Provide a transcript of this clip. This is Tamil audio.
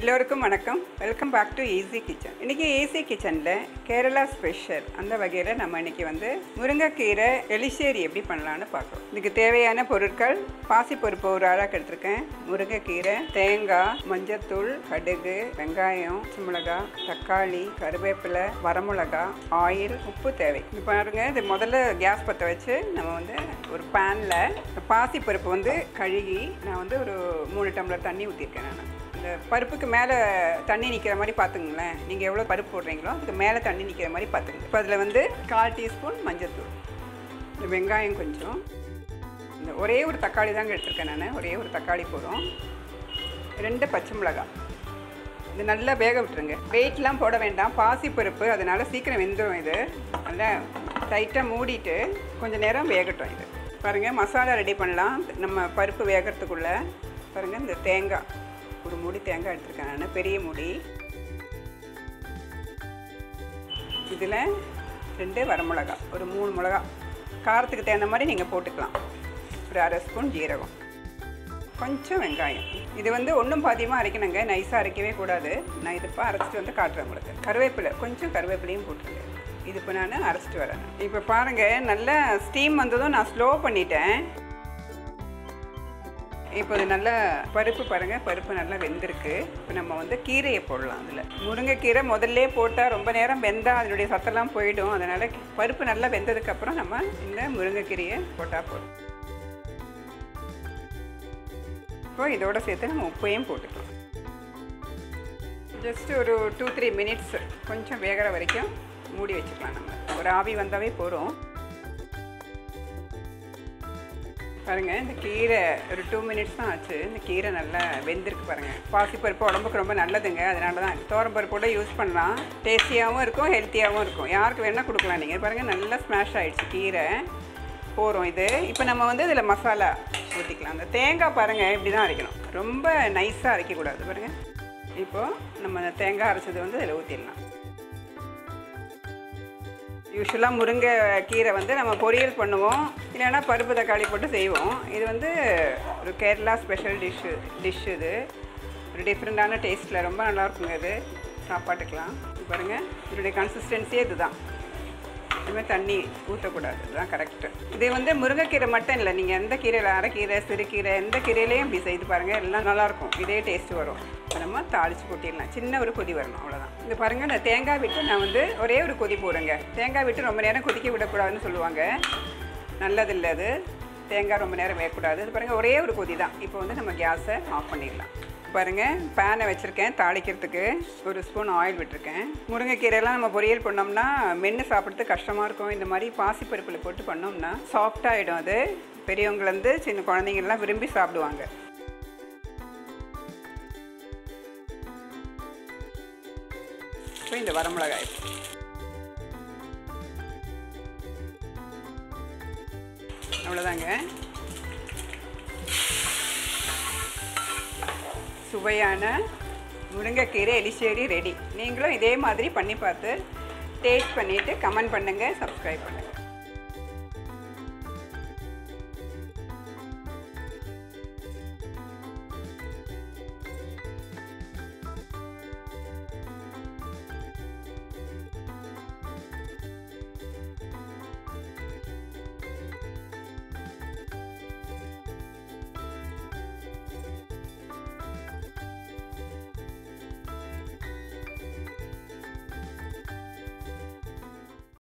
எல்லோருக்கும் வணக்கம் welcome back to easy kitchen இன்னைக்கு ஈஸி கிச்சனில் கேரளா ஸ்பெஷல் அந்த வகையில் நம்ம இன்னைக்கு வந்து முருங்கைக்கீரை எலிசேரி எப்படி பண்ணலான்னு பார்க்குறோம் இதுக்கு தேவையான பொருட்கள் பாசிப்பருப்பு ஒரு அழகு எடுத்திருக்கேன் முருங்கைக்கீரை தேங்காய் மஞ்சத்தூள் கடுகு வெங்காயம் பச்சை மிளகாய் தக்காளி கருவேப்பிலை வரமிளகா ஆயில் உப்பு தேவை இது பாருங்க இது முதல்ல கேஸ் பற்ற வச்சு நம்ம வந்து ஒரு பேனில் பாசிப்பருப்பு வந்து கழுகி நான் வந்து ஒரு மூணு டம்ளர் தண்ணி ஊற்றிருக்கேன் நான் இந்த பருப்புக்கு மேலே தண்ணி நிற்கிற மாதிரி பார்த்துங்களேன் நீங்கள் எவ்வளோ பருப்பு போடுறீங்களோ அதுக்கு மேலே தண்ணி நிற்கிற மாதிரி பார்த்துங்க இப்போ அதில் வந்து கால் டீஸ்பூன் மஞ்சள்தூள் இந்த வெங்காயம் கொஞ்சம் இந்த ஒரே ஒரு தக்காளி தாங்க எடுத்திருக்கேன் நான் ஒரே ஒரு தக்காளி போதும் ரெண்டு பச்சை மிளகாய் இது நல்லா வேக விட்டுருங்க வெயிட்லாம் போட வேண்டாம் பாசி பருப்பு அதனால் சீக்கிரம் வெந்துடும் இது நல்லா டைட்டாக மூடிட்டு கொஞ்சம் நேரம் வேகட்டும் இது பாருங்கள் மசாலா ரெடி பண்ணலாம் நம்ம பருப்பு வேகிறதுக்குள்ளே பாருங்கள் இந்த தேங்காய் ஒரு மூடி தேங்காய் எடுத்திருக்கேன் நான் பெரிய மூடி இதில் ரெண்டு வரமிளகா ஒரு மூணு மிளகா காரத்துக்கு தகுந்த மாதிரி நீங்கள் போட்டுக்கலாம் ஒரு அரை ஸ்பூன் ஜீரகம் கொஞ்சம் வெங்காயம் இது வந்து ஒன்றும் பாதியமாக அரைக்கணுங்க நைஸாக அரைக்கவே கூடாது நான் இது இப்போ அரைச்சிட்டு வந்து காட்டுறேன் உங்களுக்கு கருவேப்பிலை கொஞ்சம் கருவேப்பிலையும் போட்டுருங்க இது இப்போ நான் அரைச்சிட்டு வரேன் இப்போ பாருங்கள் நல்லா ஸ்டீம் வந்ததும் நான் ஸ்லோ பண்ணிட்டேன் இப்போ இது நல்லா பருப்பு பாருங்கள் பருப்பு நல்லா வெந்திருக்கு இப்போ நம்ம வந்து கீரையை போடலாம் அதில் முருங்கைக்கீரை முதல்ல போட்டால் ரொம்ப நேரம் வெந்தால் அதனுடைய சத்தெல்லாம் போயிடும் அதனால் பருப்பு நல்லா வெந்ததுக்கப்புறம் நம்ம இந்த முருங்கைக்கீரையை போட்டால் போதும் இப்போ இதோட சேர்த்து நம்ம உப்பையும் போட்டுக்கலாம் ஜஸ்ட் ஒரு டூ த்ரீ மினிட்ஸ் கொஞ்சம் வேகிற வரைக்கும் மூடி வச்சுக்கலாம் நம்ம ஒரு ஆவி வந்தாவே போகிறோம் பாருங்கள் இந்த கீரை ஒரு டூ மினிட்ஸ் தான் ஆச்சு இந்த கீரை நல்லா வெந்திருக்கு பாருங்கள் பாசிப்பருப்பு உடம்புக்கு ரொம்ப நல்லதுங்க அதனால தான் தோரம்பருப்போட யூஸ் பண்ணலாம் டேஸ்டியாகவும் இருக்கும் ஹெல்த்தியாகவும் இருக்கும் யாருக்கு வேணால் கொடுக்கலாம் நீங்கள் பாருங்கள் நல்லா ஸ்மாஷ் ஆகிடுச்சு கீரை போகிறோம் இது இப்போ நம்ம வந்து இதில் மசாலா ஊற்றிக்கலாம் அந்த தேங்காய் பாருங்கள் இப்படி தான் அரைக்கணும் ரொம்ப நைஸாக அரைக்கக்கூடாது பாருங்கள் இப்போது நம்ம அந்த தேங்காய் அரைச்சது வந்து இதில் ஊற்றிடலாம் யூஸ்வலாக முருங்கை கீரை வந்து நம்ம பொரியல் பண்ணுவோம் இல்லைன்னா பருப்பு தக்காளி போட்டு செய்வோம் இது வந்து ஒரு கேரளா ஸ்பெஷல் டிஷ்ஷு டிஷ் இது ஒரு டிஃப்ரெண்ட்டான டேஸ்ட்டில் ரொம்ப நல்லா இருக்குங்க இது சாப்பாட்டுக்கெலாம் பாருங்கள் இதனுடைய கன்சிஸ்டன்சியே இதுதான் இதுமாதிரி தண்ணி ஊற்றக்கூடாது இதுதான் கரெக்டு இது வந்து முருங்கைக்கீரை மட்டும் இல்லை நீங்கள் எந்த கீரையில் அரைக்கீரை சிறுகீரை எந்த கீரையிலையும் இப்படி செய்து பாருங்கள் எல்லாம் நல்லாயிருக்கும் இதே டேஸ்ட் வரும் இப்போ நம்ம தாளித்து கொட்டிடலாம் சின்ன ஒரு கொதி வரணும் அவ்வளோதான் இது பாருங்கள் இந்த தேங்காய் விட்டு நான் வந்து ஒரே ஒரு கொதி போடுங்க தேங்காய் விட்டு ரொம்ப நேரம் கொதிக்க விடக்கூடாதுன்னு சொல்லுவாங்க நல்லதில்லை அது தேங்காய் ரொம்ப நேரம் வேகக்கூடாது இது பாருங்கள் ஒரே ஒரு கொதி தான் இப்போ வந்து நம்ம கேஸை ஆஃப் பண்ணிடலாம் பாருங்கள் பேனை வச்சுருக்கேன் தாளிக்கிறதுக்கு ஒரு ஸ்பூன் ஆயில் விட்டுருக்கேன் முருங்கைக்கீரையெல்லாம் நம்ம பொரியல் பண்ணோம்னா மென்று சாப்பிட்றதுக்கு கஷ்டமாக இருக்கும் இந்த மாதிரி பாசிப்பருப்பில் போட்டு பண்ணோம்னா சாஃப்டாகிடும் அது பெரியவங்கலேருந்து சின்ன குழந்தைங்கள்லாம் விரும்பி சாப்பிடுவாங்க இப்போ இந்த வரமிளகாய் அவ்வளோதாங்க சுவையான முருங்கைக்கீரை எலிசேரி ரெடி நீங்களும் இதே மாதிரி பண்ணி பார்த்து டேஸ்ட் பண்ணிவிட்டு கமெண்ட் பண்ணுங்கள் சப்ஸ்கிரைப் பண்ணுங்கள்